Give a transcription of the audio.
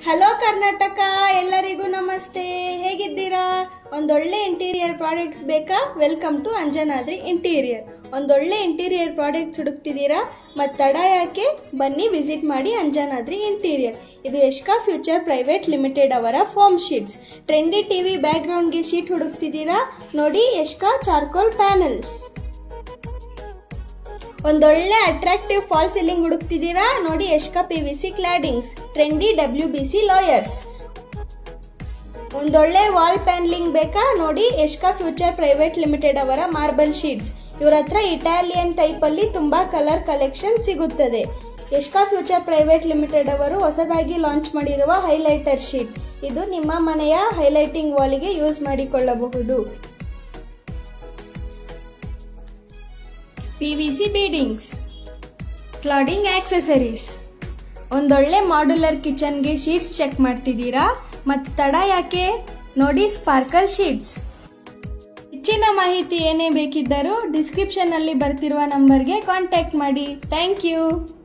hello Karnataka ಎಲ್ಲರಿಗೂ ನಮಸ್ತೆ ಹೇಗಿದ್ದೀರಾ ಒಂದೊಳ್ಳೆ ಇಂಟೀರಿಯರ್ ಪ್ರಾಡಕ್ಟ್ಸ್ ಬೇಕಾ ವೆಲ್ಕಮ್ ಟು ಅಂಜನಾದ್ರಿ ಇಂಟೀರಿಯರ್ ಒಂದೊಳ್ಳೆ ಇಂಟೀರಿಯರ್ ಪ್ರಾಡಕ್ಟ್ಸ್ ಹುಡುಕ್ತಿದ್ದೀರಾ ಮತ್ತು ತಡ ಯಾಕೆ ಬನ್ನಿ ವಿಸಿಟ್ ಮಾಡಿ ಅಂಜನಾದ್ರಿ ಇಂಟೀರಿಯರ್ ಇದು ಯಶ್ಕಾ ಫ್ಯೂಚರ್ ಪ್ರೈವೇಟ್ ಲಿಮಿಟೆಡ್ ಅವರ ಫೋಮ್ ಶೀಟ್ಸ್ ಟ್ರೆಂಡಿ ಟಿವಿ ಬ್ಯಾಕ್ಗ್ರೌಂಡ್ಗೆ ಶೀಟ್ ಹುಡುಕ್ತಿದ್ದೀರಾ ನೋಡಿ ಯಶ್ಕಾ ಚಾರ್ಕೋಲ್ ಪ್ಯಾನಲ್ಸ್ ಒಂದೊಳ್ಳೆ ಅಟ್ರಾಕ್ಟಿವ್ ಫಾಲ್ ಸೀಲಿಂಗ್ ಹುಡುಕ್ತಿದ್ದೀರಾ ನೋಡಿ Yashka P V C claddings trendy W B C layers ಒಂದೊಳ್ಳೆ ವಾಲ್ ಪ್ಯಾನ್ಲಿಂಗ್ ಬೇಕಾ ನೋಡಿ ಎಷ್ಕಾ ಫ್ಯೂಚರ್ ಪ್ರೈವೇಟ್ ಲಿಮಿಟೆಡ್ ಅವರ ಮಾರ್ಬಲ್ ಶೀಟ್ಸ್ ಇವ್ರ ಹತ್ರ ಇಟಾಲಿಯನ್ ಟೈಪ್ ಅಲ್ಲಿ ತುಂಬಾ ಕಲರ್ ಕಲೆಕ್ಷನ್ ಸಿಗುತ್ತದೆ ಎಷ್ಕಾ ಫ್ಯೂಚರ್ ಪ್ರೈವೇಟ್ ಲಿಮಿಟೆಡ್ ಅವರು ಹೊಸದಾಗಿ ಲಾಂಚ್ ಮಾಡಿರುವ ಹೈಲೈಟರ್ ಶೀಟ್ ಇದು ನಿಮ್ಮ ಮನೆಯ ಹೈಲೈಟಿಂಗ್ ವಾಲಿಗೆ ಯೂಸ್ ಮಾಡಿಕೊಳ್ಳಬಹುದು P V C beadings cladding accessories ಒಂದೊಳ್ಳೆ ಮಾಡ್ಯುಲರ್ ಕಿಚನ್ಗೆ ಶೀಟ್ಸ್ ಚೆಕ್ ಮಾಡ್ತಿದ್ದೀರಾ ಮತ್ತು ತಡ ಯಾಕೆ ನೋಡಿ ಸ್ಪಾರ್ಕಲ್ ಶೀಟ್ಸ್ ಹೆಚ್ಚಿನ ಮಾಹಿತಿ ಏನೇ ಬೇಕಿದ್ದರೂ ಡಿಸ್ಕ್ರಿಪ್ಷನ್ನಲ್ಲಿ ಬರ್ತಿರುವ ನಂಬರ್ಗೆ ಕಾಂಟ್ಯಾಕ್ಟ್ ಮಾಡಿ ಥ್ಯಾಂಕ್ ಯು